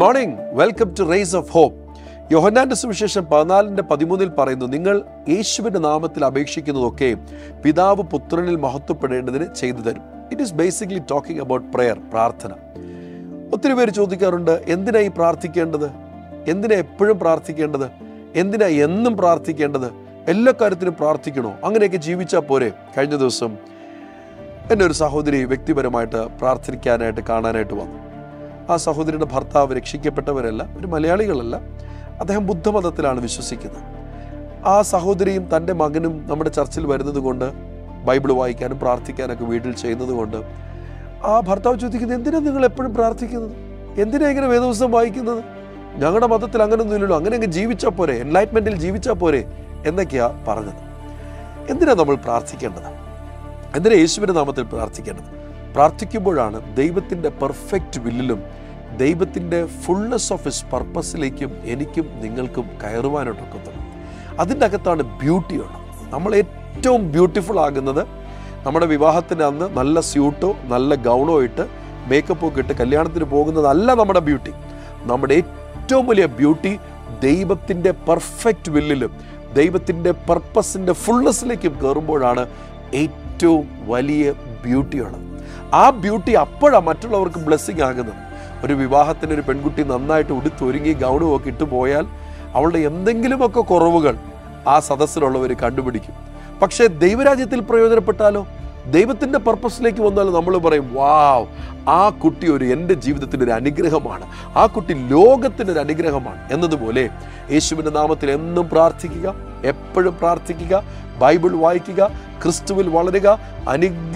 good morning welcome to race of hope യോഹന്നാന്റെ സുവിശേഷം പതിനാലിന്റെ പതിമൂന്നിൽ പറയുന്നു നിങ്ങൾ യേശുവിന്റെ നാമത്തിൽ അപേക്ഷിക്കുന്നതൊക്കെ പിതാവ് പുത്രനിൽ മഹത്വപ്പെടേണ്ടതിന് ചെയ്തു തരും it is basically talking about prayer പ്രാർത്ഥന ഒത്തിരി പേര് ചോദിക്കാറുണ്ട് എന്തിനാ ഈ പ്രാർത്ഥിക്കേണ്ടത് എന്തിനാ എപ്പോഴും പ്രാർത്ഥിക്കേണ്ടത് എന്തിനാ എന്നും പ്രാർത്ഥിക്കേണ്ടത് എല്ലാ കാര്യത്തിനും പ്രാർത്ഥിക്കണോ അങ്ങനെയൊക്കെ ജീവിച്ചാൽ പോരെ കഴിഞ്ഞ ദിവസം എൻ്റെ ഒരു സഹോദരി വ്യക്തിപരമായിട്ട് പ്രാർത്ഥിക്കാനായിട്ട് കാണാനായിട്ട് വന്നു ആ സഹോദരിയുടെ ഭർത്താവ് രക്ഷിക്കപ്പെട്ടവരല്ല ഒരു മലയാളികളല്ല അദ്ദേഹം ബുദ്ധമതത്തിലാണ് വിശ്വസിക്കുന്നത് ആ സഹോദരിയും തൻ്റെ മകനും നമ്മുടെ ചർച്ചിൽ വരുന്നത് കൊണ്ട് ബൈബിൾ വായിക്കാനും പ്രാർത്ഥിക്കാനൊക്കെ വീട്ടിൽ ചെയ്യുന്നത് കൊണ്ട് ആ ഭർത്താവ് ചോദിക്കുന്നത് എന്തിനാണ് നിങ്ങൾ എപ്പോഴും പ്രാർത്ഥിക്കുന്നത് എന്തിനാ ഇങ്ങനെ വേദപുസ്തകം വായിക്കുന്നത് ഞങ്ങളുടെ മതത്തിൽ അങ്ങനെയൊന്നും ഇല്ലല്ലോ അങ്ങനെ അങ്ങ് ജീവിച്ചാൽ പോരെ എൻലൈറ്റ്മെൻറ്റിൽ ജീവിച്ചാൽ പോരെ എന്നൊക്കെയാ പറഞ്ഞത് എന്തിനാ നമ്മൾ പ്രാർത്ഥിക്കേണ്ടത് എന്തിനാ യേശുവിൻ്റെ നാമത്തിൽ പ്രാർത്ഥിക്കേണ്ടത് പ്രാർത്ഥിക്കുമ്പോഴാണ് ദൈവത്തിൻ്റെ പെർഫെക്റ്റ് വില്ലിലും ദൈവത്തിൻ്റെ ഫുൾനെസ് ഓഫ് ഹിസ് പർപ്പസിലേക്കും എനിക്കും നിങ്ങൾക്കും കയറുവാനായിട്ടൊക്കത്തുള്ളൂ അതിൻ്റെ അകത്താണ് ബ്യൂട്ടിയുള്ളത് നമ്മൾ ഏറ്റവും ബ്യൂട്ടിഫുൾ ആകുന്നത് നമ്മുടെ വിവാഹത്തിന് അന്ന് നല്ല സ്യൂട്ടോ നല്ല ഗൗണോ ഇട്ട് മേക്കപ്പ് ഒക്കെ ഇട്ട് കല്യാണത്തിന് പോകുന്നതല്ല നമ്മുടെ ബ്യൂട്ടി നമ്മുടെ ഏറ്റവും വലിയ ബ്യൂട്ടി ദൈവത്തിൻ്റെ പെർഫെക്റ്റ് വില്ലിലും ദൈവത്തിൻ്റെ പർപ്പസിൻ്റെ ഫുൾനെസ്സിലേക്കും കയറുമ്പോഴാണ് ഏറ്റവും വലിയ ബ്യൂട്ടിയുള്ളത് ആ ബ്യൂട്ടി അപ്പോഴാണ് മറ്റുള്ളവർക്ക് ബ്ലെസ്സിങ് ആകുന്നത് ഒരു വിവാഹത്തിന് ഒരു പെൺകുട്ടി നന്നായിട്ട് ഉടുത്തൊരുങ്ങി ഗൗണും ഒക്കെ ഇട്ട് പോയാൽ അവളുടെ എന്തെങ്കിലുമൊക്കെ കുറവുകൾ ആ സദസ്സിലുള്ളവർ കണ്ടുപിടിക്കും പക്ഷേ ദൈവരാജ്യത്തിൽ പ്രയോജനപ്പെട്ടാലോ ദൈവത്തിൻ്റെ പർപ്പസിലേക്ക് വന്നാൽ നമ്മൾ പറയും വാവ് ആ കുട്ടി ഒരു എൻ്റെ ജീവിതത്തിൻ്റെ ഒരു അനുഗ്രഹമാണ് ആ കുട്ടി ലോകത്തിൻ്റെ ഒരു അനുഗ്രഹമാണ് എന്നതുപോലെ യേശുവിൻ്റെ നാമത്തിൽ എന്നും പ്രാർത്ഥിക്കുക എപ്പോഴും പ്രാർത്ഥിക്കുക ബൈബിൾ വായിക്കുക ക്രിസ്തുവിൽ വളരുക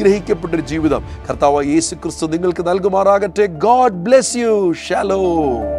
അനുഗ്രഹിക്കപ്പെട്ടൊരു ജീവിതം കർത്താവ് യേശു ക്രിസ്തു നിങ്ങൾക്ക് നൽകുമാറാകട്ടെ ഗോഡ് ബ്ലെസ് യു ഷാലോ